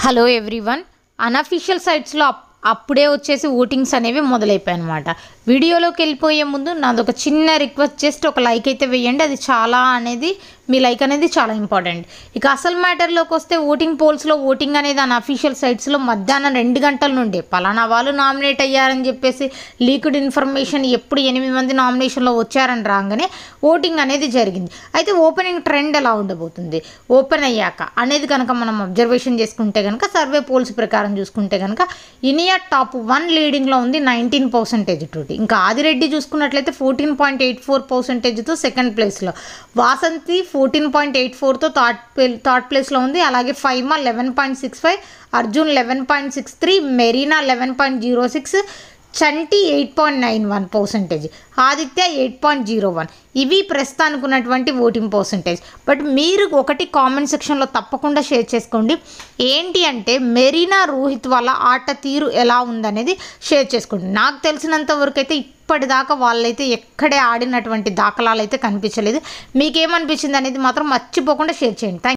hello everyone unofficial సైట్స్లో అప్- అప్పుడే వచ్చేసి ఓటింగ్స్ అనేవి మొదలైపోయాయి అనమాట వీడియోలోకి వెళ్ళిపోయే ముందు నాది ఒక చిన్న రిక్వెస్ట్ జస్ట్ ఒక లైక్ అయితే వేయండి అది చాలా అనేది మీ లైక్ అనేది చాలా ఇంపార్టెంట్ ఇక అసలు మ్యాటర్లోకి వస్తే ఓటింగ్ పోల్స్లో ఓటింగ్ అనేది అన్అఫీషియల్ సైట్స్లో మధ్యాహ్నం రెండు గంటల నుండి పలానా వాళ్ళు నామినేట్ అయ్యారని చెప్పేసి లీక్డ్ ఇన్ఫర్మేషన్ ఎప్పుడు ఎనిమిది మంది నామినేషన్లో వచ్చారని రాగానే ఓటింగ్ అనేది జరిగింది అయితే ఓపెనింగ్ ట్రెండ్ ఎలా ఉండబోతుంది ఓపెన్ అయ్యాక అనేది కనుక మనం అబ్జర్వేషన్ చేసుకుంటే కనుక సర్వే పోల్స్ ప్రకారం చూసుకుంటే కనుక ఇనియా టాప్ వన్ లీడింగ్లో ఉంది నైన్టీన్ పర్సెంటేజ్ తోటి ఇంకా ఆదిరెడ్డి చూసుకున్నట్లయితే ఫోర్టీన్ పాయింట్ ఎయిట్ ఫోర్ పర్సెంటేజ్తో సెకండ్ ప్లేస్లో వాసంతి ఫోర్టీన్ పాయింట్ ఎయిట్ ఫోర్తో థర్డ్ థర్డ్ ప్లేస్లో ఉంది అలాగే Faima eleven point six five Arjun eleven point six three Marina eleven point zero six Chanti eight point nine one percentage Aditya eight point zero one ఇవి ప్రస్తుతానికి ఉన్నటువంటి voting percentage but మీరు ఒకటి కామెంట్ సెక్షన్లో తప్పకుండా షేర్ చేసుకోండి ఏంటి అంటే మెరీనా రోహిత్ వాళ్ళ ఆట తీరు ఎలా ఉందనేది షేర్ చేసుకోండి నాకు తెలిసినంత వరకు అయితే ఇప్పటిదాకా వాళ్ళైతే ఎక్కడే ఆడినటువంటి దాఖలాలు అయితే కనిపించలేదు మీకేమనిపించింది అనేది మాత్రం మర్చిపోకుండా షేర్ చేయండి థ్యాంక్